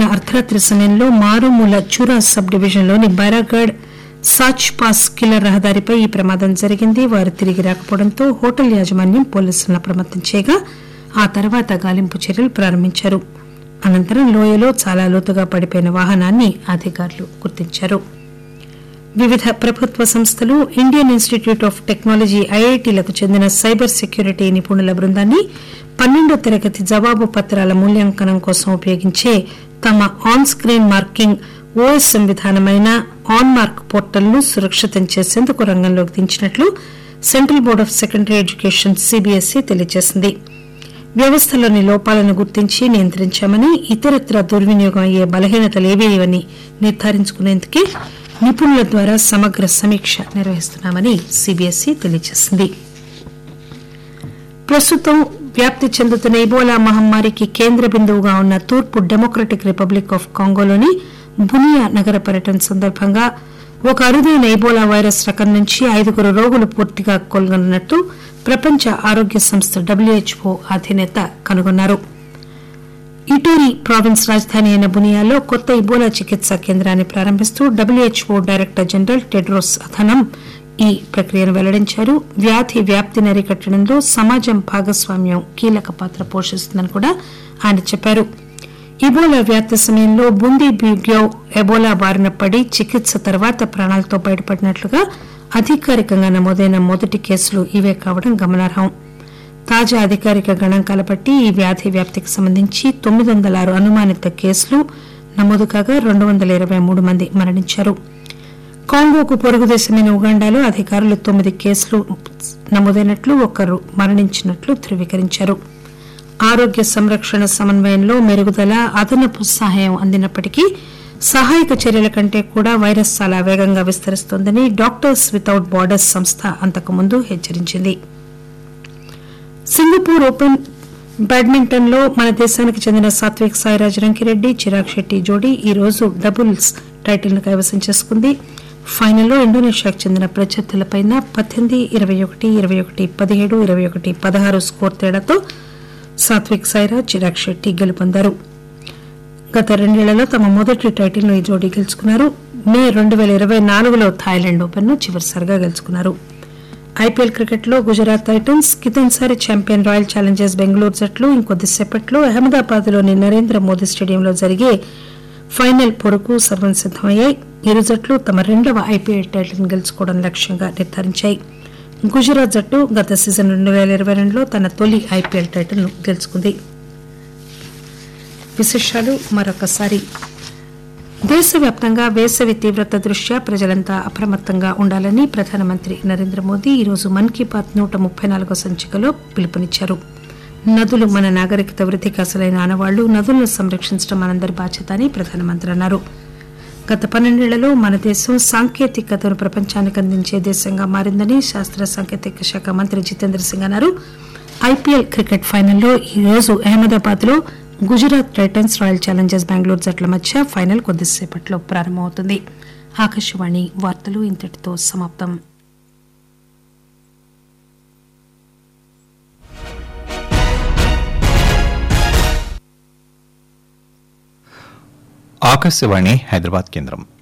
అర్ధరాత్రి సమయంలో మారుమూల చూరా సబ్ డివిజన్లోని బైరాగఢ్ సాచ్ పాస్ కిల్లర్ రహదారిపై ఈ ప్రమాదం జరిగింది వారు తిరిగి రాకపోవడంతో హోటల్ యాజమాన్యం పోలీసులను అప్రమత్తం చేయగా ఆ తర్వాత గాలింపు చర్యలు ప్రారంభించారు అనంతరం లోయలో చాలా లోతుగా పడిపోయిన వాహనాన్ని అధికారులు గుర్తించారు వివిధ ప్రభుత్వ సంస్థలు ఇండియన్ ఇన్స్టిట్యూట్ ఆఫ్ టెక్నాలజీ ఐఐటీలకు చెందిన సైబర్ సెక్యూరిటీ నిపుణుల బృందాన్ని పన్నెండో తరగతి జవాబు పత్రాల మూల్యాంకనం కోసం ఉపయోగించే తమ ఆన్ స్క్రీన్ మార్కింగ్ ఓఎస్ఎం విధానమైన ఆన్ మార్క్ పోర్టల్ను సురక్షితం చేసేందుకు రంగంలోకి దించినట్లు central board of secondary education CBSE తెలియజేసింది వ్యవస్థలోని లోపాలను గుర్తించి నియంత్రించామని ఇతరత్ర దుర్వినియోగం అయ్యే బలహీనతలేవేవని నిర్ధారించుకునేందుకే నిపుణుల ద్వారా సమగ్ర సమీక్ష నిర్వహిస్తున్నామని సిబిఎస్ఈ తెలియజేసింది ప్రస్తుతం వ్యాప్తి చెందుతున్న ఇబోలా మహమ్మారికి కేంద్ర బిందువుగా ఉన్న తూర్పు డెమోక్రటిక్ రిపబ్లిక్ ఆఫ్ కాంగోలోని బునియా నగర పర్యటన సందర్భంగా ఒక అరుదైన ఇబోలా వైరస్ రకం నుంచి ఐదుగురు రోగులు పూర్తిగా కోలుగొన్నట్టు ప్రపంచ ఆరోగ్య సంస్థ డబ్ల్యూహెచ్ఓ అధినేత కనుగొన్నారు ఇటోరి ప్రావిన్స్ రాజధాని అయిన బునియాలో కొత్త ఇబోలా చికిత్సా కేంద్రాన్ని ప్రారంభిస్తూ WHO director general Tedros Adhanom ఈ ప్రక్రియను వెల్లడించారు వ్యాధి వ్యాప్తిని అరికట్టడంలో సమాజం భాగస్వామ్యం కీలక పాత్ర పోషిస్తుందని కూడా ఆయన చెప్పారు ఇబోలా వ్యాప్తి సమయంలో బుందీ బ్యూగ్యో ఎబోలా బారిన పడి చికిత్స తర్వాత ప్రాణాలతో బయటపడినట్లుగా అధికారికంగా నమోదైన మొదటి కేసులు ఇవే కావడం గమనార్హం తాజా అధికారిక గణాంకాల బట్టి ఈ వ్యాధి వ్యాప్తికి సంబంధించి తొమ్మిది వందల ఆరు అనుమానిత కేసులు నమోదు కాగా రెండు వందల ఇరవై మూడు మంది మరణించారు కాంగోకు పొరుగు దేశమైన ఉగాండాలో అధికారులు తొమ్మిది కేసులు నమోదైనట్లు ఒకరు మరణించినట్లు ధృవీకరించారు ఆరోగ్య సంరక్షణ సమన్వయంలో మెరుగుదల అదనపు సహాయం అందినప్పటికీ సహాయక చర్యల కంటే కూడా వైరస్ చాలా వేగంగా విస్తరిస్తోందని డాక్టర్స్ వితౌట్ బార్డర్స్ సంస్థ అంతకుముందు హెచ్చరించింది సింగపూర్ ఓపెన్ బ్యాడ్మింటన్ లో మన దేశానికి చెందిన సాత్విక్ సాయిరాజ్ రంకిరెడ్డి చిరాగ్ శెట్టి జోడీ ఈ రోజు డబుల్స్ టైటిల్ ను కైవసం చేసుకుంది ఫైనల్లో ఇండోనేషియాకు చెందిన ప్రత్యర్థులపై పద్దెనిమిది ఇరవై ఒకటి ఇరవై ఒకటి పదిహేడు ఇరవై ఒకటి పదహారు స్కోర్ తేడాతో సాత్విక్ సాయిరాజ్ చిరాగ్ శెట్టి గెలుపొందారు గత రెండేళ్లలో తమ మొదటి టైటిల్ ను ఈ జోడీ గెలుచుకున్నారు మే రెండు పేల ఇరవై నాలుగులో థాయిలాండ్ ఓపెన్ ను చివరిసారిగా గెలుచుకున్నారు ఐపీఎల్ క్రికెట్ లో గుజరాత్ టైటన్స్ కితన్సారి ఛాంపియన్ రాయల్ ఛాలెంజర్స్ బెంగళూరు జట్లు ఇంకొద్దిసేపట్లో అహ్మదాబాద్ లోని నరేంద్ర మోదీ స్టేడియంలో జరిగే ఫైనల్ పొరకు సర్వం సిద్దమయ్యాయి ఇరు జట్లు తమ రెండవ ఐపీఎల్ టైటిల్ గెలుచుకోవడం లక్ష్యంగా నిర్ధారించాయి గుజరాత్ జట్టు గత సీజన్ రెండు పేల ఇరవై రెండులో తన తొలి ఐపీఎల్ టైటిల్ ను గెలుచుకుంది విశేషాలు మరొకసారి దేశవ్యాప్తంగా వేసవి తీవ్రత దృష్ట్యా ప్రజలంతా అప్రమత్తంగా ఉండాలని ప్రధానమంత్రి నరేంద్ర మోదీ ఈరోజు మన్ కీ బాత్ నూట ముప్పై నాలుగో సంచికలో పిలుపునిచ్చారు నదులు మన నాగరికత వృద్ధికి అసలైన ఆనవాళ్లు నదులను సంరక్షించడం మనందరి బాధ్యత అని ప్రధానమంత్రి అన్నారు గత పన్నెండేళ్లలో మన దేశం సాంకేతికతను ప్రపంచానికి అందించే దేశంగా మారిందని శాస్త్ర సాంకేతిక శాఖ మంత్రి జితేంద్ర సింగ్ అన్నారు ఐపీఎల్ క్రికెట్ ఫైనల్లో ఈ రోజు అహ్మదాబాద్ లో Gujarat Titans Royal Challengers Bengaluru జట్ల మధ్య ఫైనల్ కొద్దిసేపట్లో ప్రారంభమవుతుంది ఆకాశవాణి వార్తలు ఇంతటితో సమాప్తం ఆకాశవాణి హైదరాబాద్ కేంద్రం